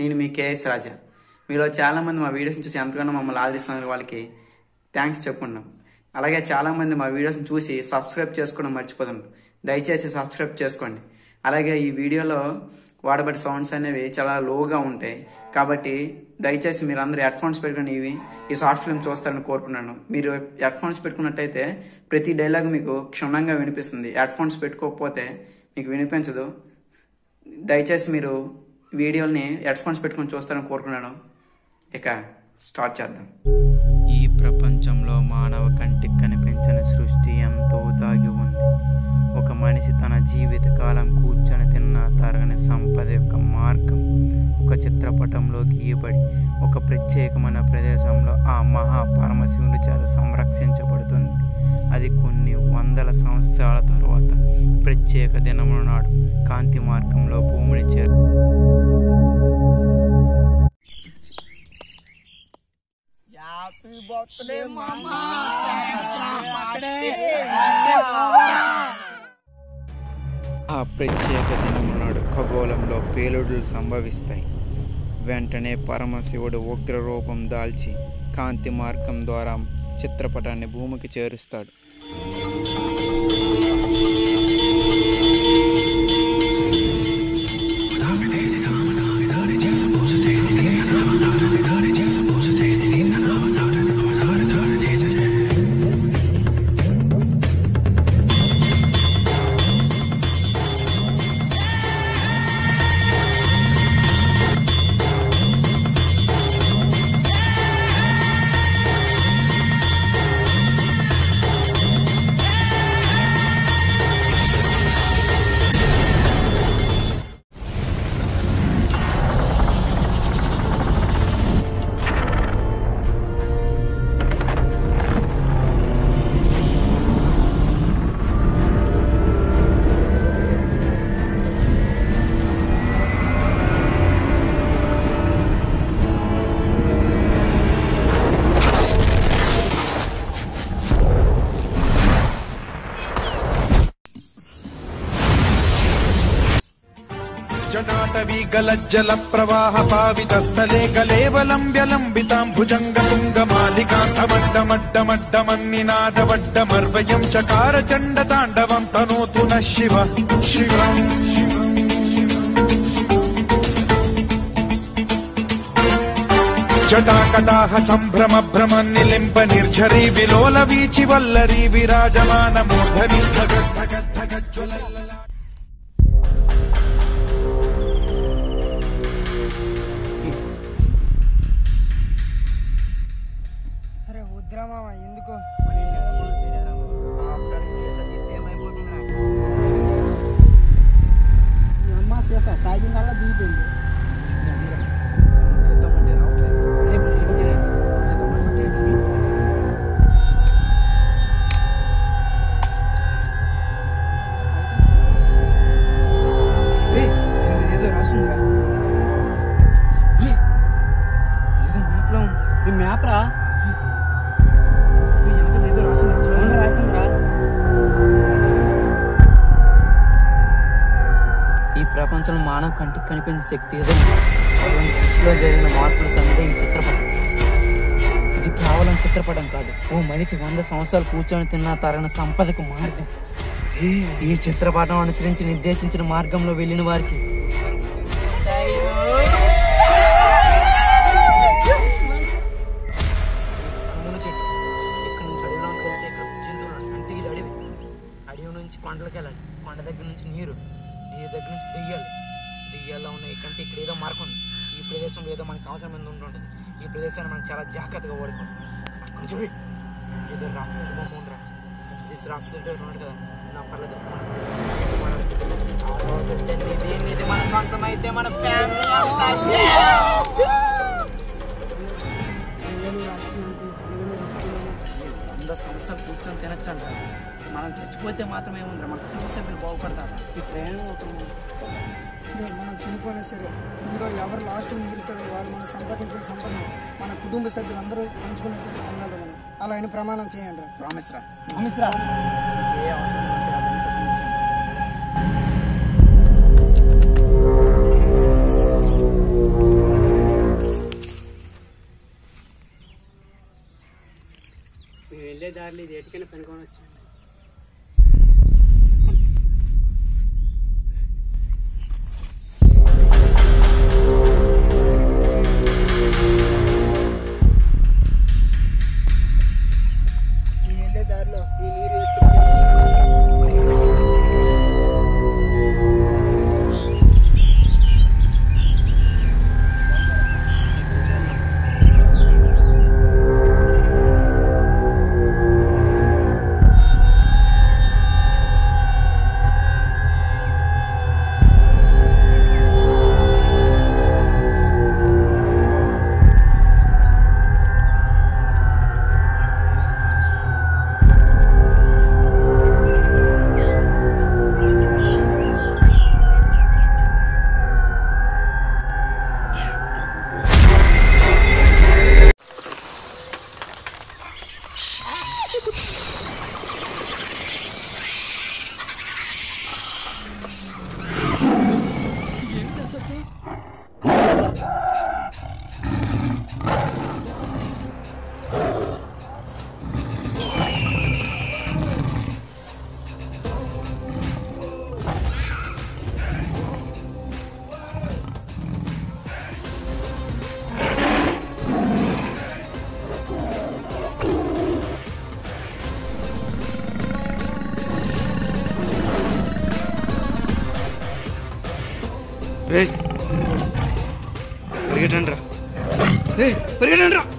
నేను మీ కేఎస్ రాజా మీలో చాలామంది మా వీడియోస్ని చూసి ఎంతగానో మమ్మల్ని ఆదరిస్తున్నారు వాళ్ళకి థ్యాంక్స్ చెప్పుకున్నాం అలాగే చాలామంది మా వీడియోస్ని చూసి సబ్స్క్రైబ్ చేసుకోవడం మర్చిపోతున్నారు దయచేసి సబ్స్క్రైబ్ చేసుకోండి అలాగే ఈ వీడియోలో వాడబడే సౌండ్స్ అనేవి చాలా లోగా ఉంటాయి కాబట్టి దయచేసి మీరు అందరూ హెడ్ ఫోన్స్ పెట్టుకుని ఇవి ఈ షార్ట్ ఫిల్మ్ చూస్తారని కోరుకున్నాను మీరు హెడ్ ఫోన్స్ పెట్టుకున్నట్టయితే ప్రతి డైలాగ్ మీకు క్షుణ్ణంగా వినిపిస్తుంది హెడ్ ఫోన్స్ పెట్టుకోకపోతే మీకు వినిపించదు దయచేసి మీరు వీడియోని హెడ్ ఫోన్స్ పెట్టుకొని చూస్తారని కోరుకున్నాను ఇక స్టార్ట్ చేద్దాం ఈ ప్రపంచంలో మానవ కంటికి కనిపించని సృష్టి ఎంతో దాగి ఉంది ఒక మనిషి తన జీవిత కాలం కూర్చొని తిన్న తరగని సంపద యొక్క మార్గం ఒక చిత్రపటంలో గీయబడి ఒక ప్రత్యేకమైన ప్రదేశంలో ఆ మహా పరమశివుని చేత సంరక్షించబడుతుంది అది కొన్ని వందల సంవత్సరాల తర్వాత ప్రత్యేక దినముల నాడు కాంతి మార్గంలో భూమిని చేరు ఆ ప్రత్యేక దినము నాడు ఖగోళంలో పేలుడులు సంభవిస్తాయి వెంటనే పరమశివుడు ఉగ్ర రూపం దాల్చి కాంతి మార్గం ద్వారా చిత్రపటాన్ని భూమికి చేరుస్తాడు జటాటవీ గలజ్జల ప్రవాహ పావితస్థలే కలేవలంబ్యలంబితాం భుజంగ తుంగ మాలికాంతమడ్డమడ్డమడ్డమన్నినాదవడ్డమర్వయం చకార చండ తాండవం తనోతు న శివ శివం జటాకటాహ సంభ్రమ భ్రమ నిలింప నిర్ఝరీ విలోల వీచి వల్లరీ విరాజమాన మూర్ధని ధగ ధగ ధగ జ్వలల్ల అరే వద్దురా మామ ఎందుకు ఈ అమ్మ సీస తాగిందల్లా దిగిపోయింది ఏయ్, దీని మీద ఏదో రాసుందిరా ఏయ్, ఏదో మ్యాప్లో ఉంది. ఈ మ్యాప్ రా ఏయ్, వెనకాల ఏదో రాసుందిరా చూడండి. రాసిందిరా ఈ ప్రపంచంలో మానవ కంటికి కనిపించే శక్తి ఏదో ఉంది. అటువంటి సృష్టిలో జరిగిన మార్పుల సమితి ఈ చిత్రపటం ఇది కేవలం చిత్రపటం కాదు ఓ మనిషి వంద సంవత్సరాలు కూర్చొని తిన్న తరగని సంపదకు మార్గం ఈ చిత్రపటం అనుసరించి నిర్దేశించిన మార్గంలో వెళ్ళిన వారికి మును చెట్టు ఇక్కడ నుంచి అడవిలోకి వెళ్తే ఇక్కడ జంతువులు ఉన్నాయి. అంటే ఇది అడవి అడవి నుంచి కొండలకు వెళ్ళాలి కొండ దగ్గర నుంచి నీరు నీరు దగ్గర నుంచి దెయ్యాలు దెయ్యాల్లో ఉన్నాయి ఇక్కడంటే ఇక్కడ ఏదో మార్గం ఉంది ఈ ప్రదేశంలో ఏదో మనకి అవసరమైన ఉంటుంది ఈ ప్రదేశాన్ని మనం చాలా జాగ్రత్తగా వాడుకోండి అక్కడ చూడు ఏదో రాక్షసుడు బొమ్మ ఉండరా దిస్ రాక్షసుడు ఉన్నాడు కదా నా పర్లేదు ఇది మన సొంతమైతే మన ఫ్యామిలీ వంద సంవత్సరాలు కూర్చొని తినచ్చంట మనం చచ్చిపోతే మాత్రమే ఉందిరా మన కుటుంబ సభ్యులు బాగుపడతారు ఈ ప్రయాణం అవుతుంది ఇదే మనం చనిపోయినా సరే ఇందులో ఎవరు లాస్ట్ మిగులుతారో వాళ్ళు మనం సంపాదించిన సంపద మన కుటుంబ సభ్యులందరూ పంచుకుని ఉండాలి మనం అలా ఆయన ప్రమాణం చేయండి ప్రామిస్ రా అమిత్రా ఏ అవసరం ఉంటే అదంతా కొంచెం. చేతికైనా పెనుకొని వచ్చింది నేను వెళ్ళే దారిలో ఈ నీరు ఎత్తుకు రే పరిగెట్టండి రా రే పరిగెట్టండి రా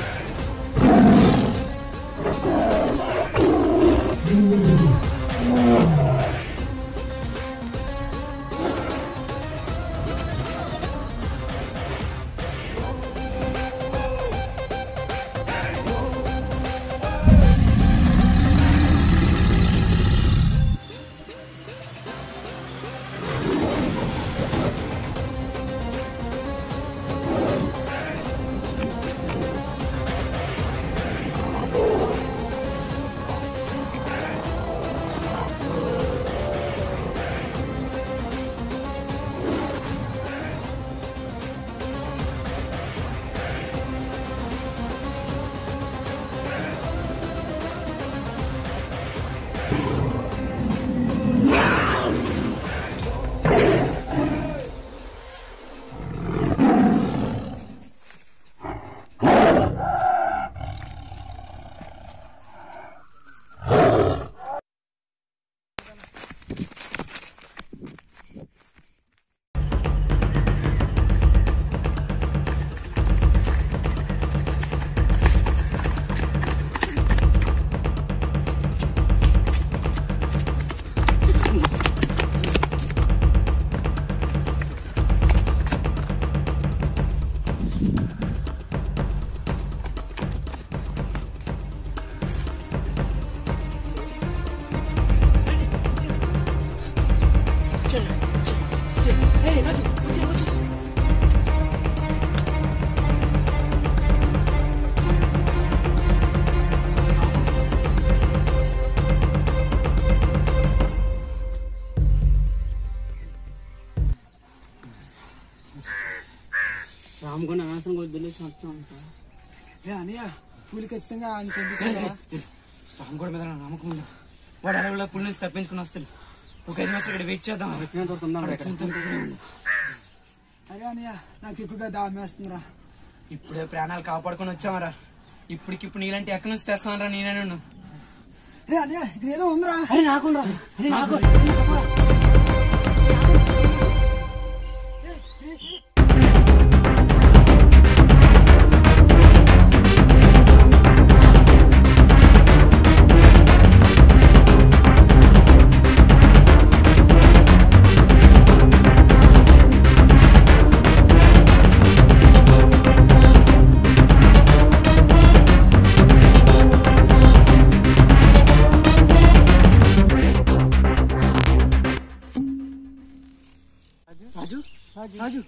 రామగుండ అనవసరం వదిలేసి వచ్చాం రే అనయ్య పూలు ఖచ్చితంగా ఆయన చంపిస్తారా రామగోడ మీద నా నమ్మకం ఉందా వాడు అడవిలో పుల్ నుంచి తప్పించుకుని వస్తాడు ఒక ఐదు నిమిషాలు ఇక్కడ వెయిట్ చేద్దాం వచ్చినంత వరకు ఉందాం వాడు వచ్చినంత వరకు ఇక్కడే ఉందాం. అరే అనయ్య నాకు ఎక్కువగా దామేస్తుందిరా ఇప్పుడే ప్రాణాలు కాపాడుకొని వచ్చామరా ఇప్పటికిప్పుడు నీలాంటి ఎక్కడి నుంచి తెస్తామరా నేనే నిన్ను రే అనయ్య ఇక్కడ ఏదో ఉందిరా అరే నాకుండా అరే నాకు రాజు రాజు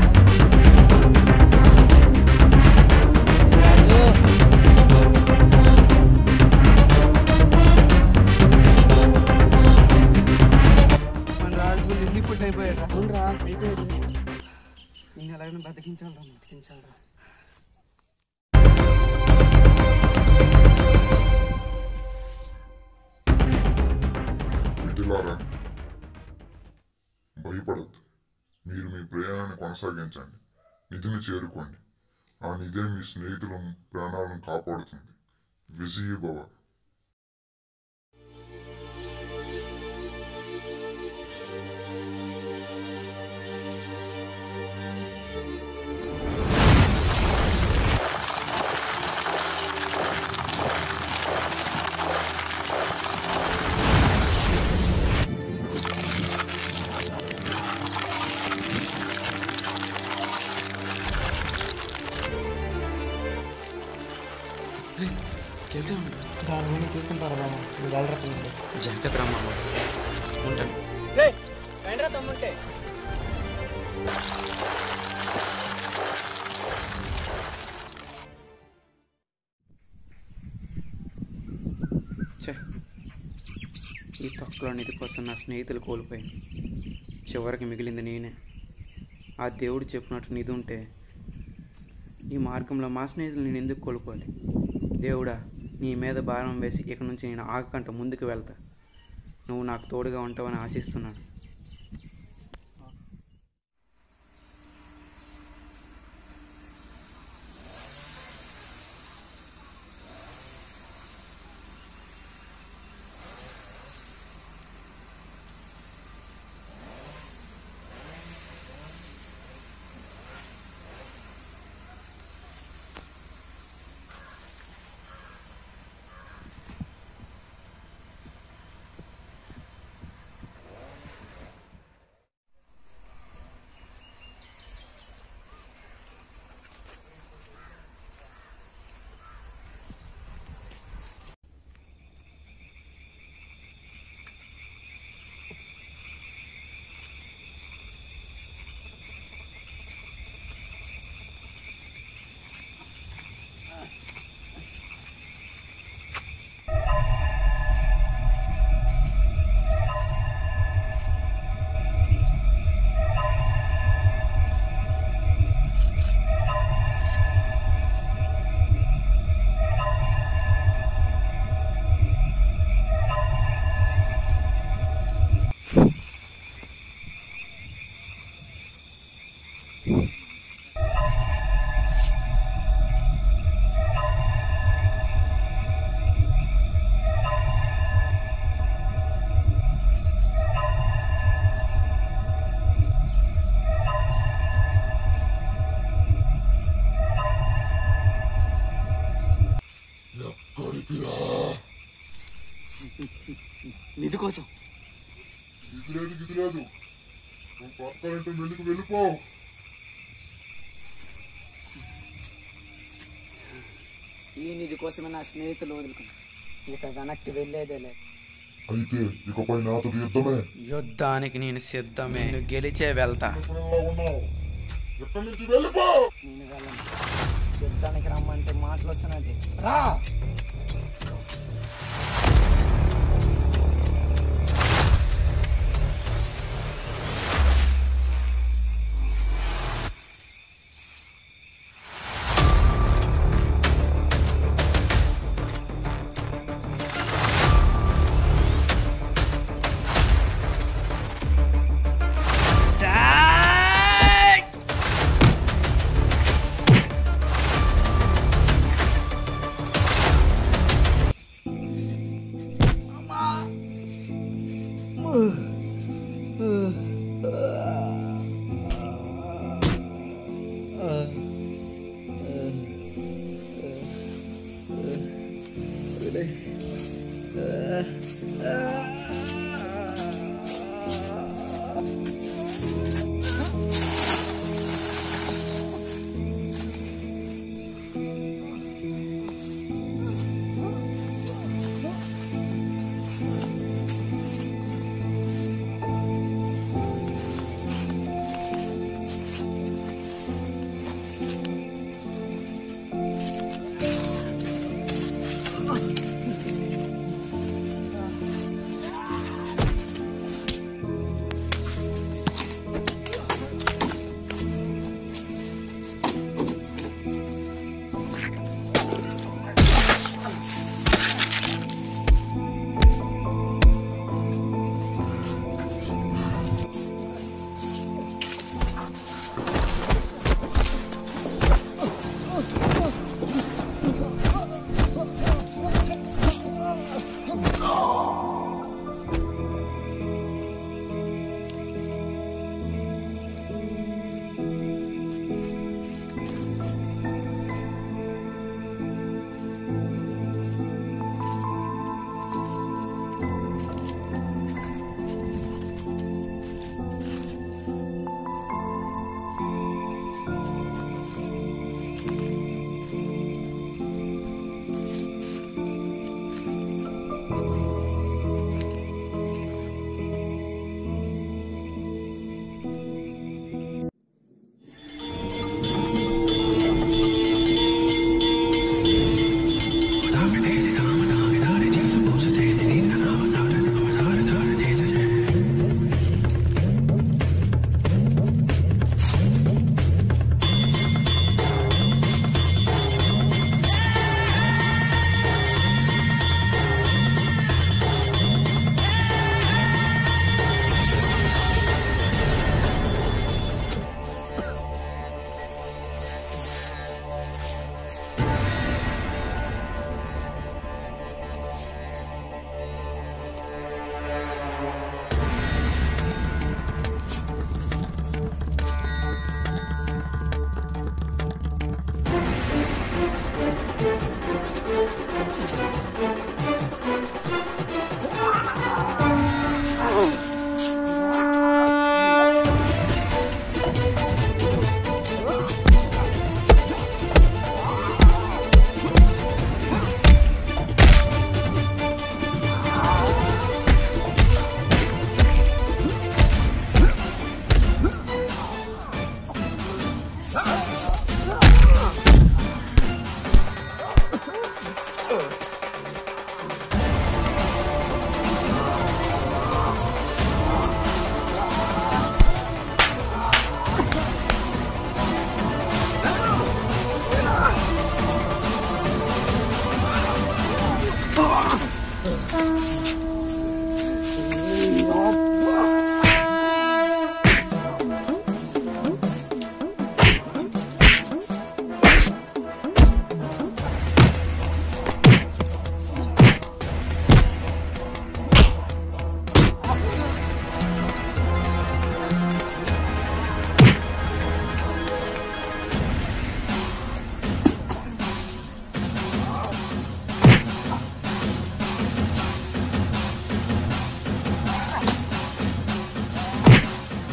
రాజు వేస్ట్ అయిపోయాడు అవునరా అయిపోయాడు నేను ఎలాగైనా బతికించాలరా బతికించాలరా మిత్రులారా భయపడద్దు మీరు మీ ప్రయాణాన్ని కొనసాగించండి నిధిని చేరుకోండి ఆ నిధే మీ స్నేహితులను ప్రాణాలను కాపాడుతుంది విజయ భవ స్కెల్టన్ దాని గురించి చూసుకుంటారా బాబా మీరు వెళ్ళరా పిల్లలు జాగ్రత్త రమ్మా ఉంటాను రండిరా తమ్ముంటే ఛే ఈ తొక్కలో నిధి కోసం నా స్నేహితులు కోల్పోయాను చివరికి మిగిలింది నేనే ఆ దేవుడు చెప్పినట్టు నిధి ఉంటే ఈ మార్గంలో మా స్నేహితులు నేను ఎందుకు కోల్పోవాలి దేవుడా నీ మీద భారం వేసి ఇక నుంచి నేను ఆగకంట ముందుకు వెళ్తా నువ్వు నాకు తోడుగా ఉంటావని ఆశిస్తున్నాను నిధి కోసం గిదిలేదు గిదిలేదు నువ్వు పక్కాలంటే మెల్లికి వెళ్ళిపో ఈ నిధి కోసమే నా స్నేహితులు వదులుకున్నాను ఇక వెనక్కి వెళ్ళేదే లేదు అయితే ఇకపై నాతో యుద్ధమే యుద్ధానికి నేను సిద్ధమే నేను గెలిచే వెళ్తా ఎక్కడెలా ఉన్నావు ఎక్కడి నుంచి వెళ్ళిపో నేను వెళ్ళను యుద్ధానికి రమ్మంటే మాటలు వస్తున్నాయి రా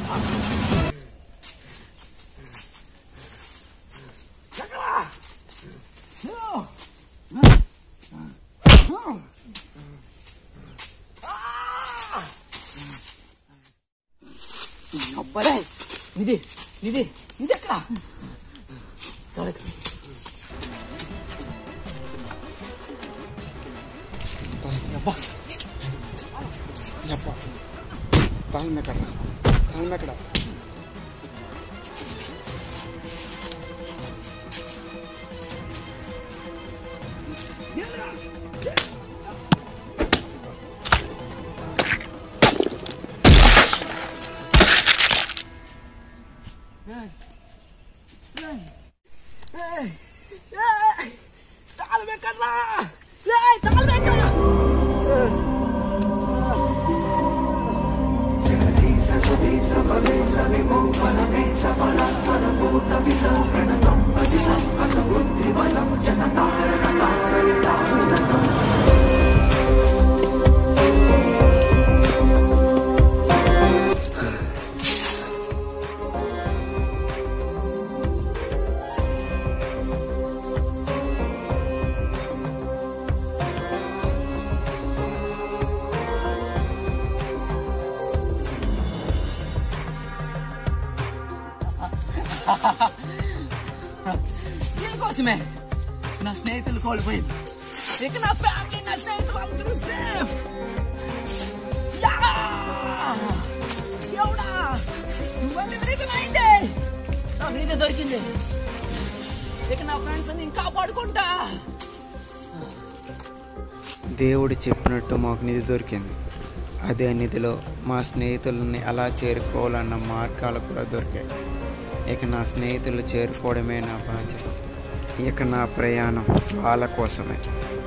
అబ్బరే నిధి నిధి నిధి ఎక్కడ తాళమెక్కడ తాళమెక్కడ దీనికోసమే నా స్నేహితులు కోల్పోయింది ఇక నా ఫ్యామిలీ నా స్నేహితులు అందరూ సేఫ్ ఎవడా నువ్వన్నీ నిజమైంది నాకు నిజం దొరికింది ఇక నా ఫ్రెండ్స్ నేను కాపాడుకుంటా దేవుడు చెప్పినట్టు మాకు నిధి దొరికింది అదే నిధిలో మా స్నేహితులని ఎలా చేరుకోవాలన్న మార్గాలు కూడా దొరికాయి ఇక నా స్నేహితులు చేరుకోవడమే నా బాధ్యత ఇక నా ప్రయాణం వాళ్ళ కోసమే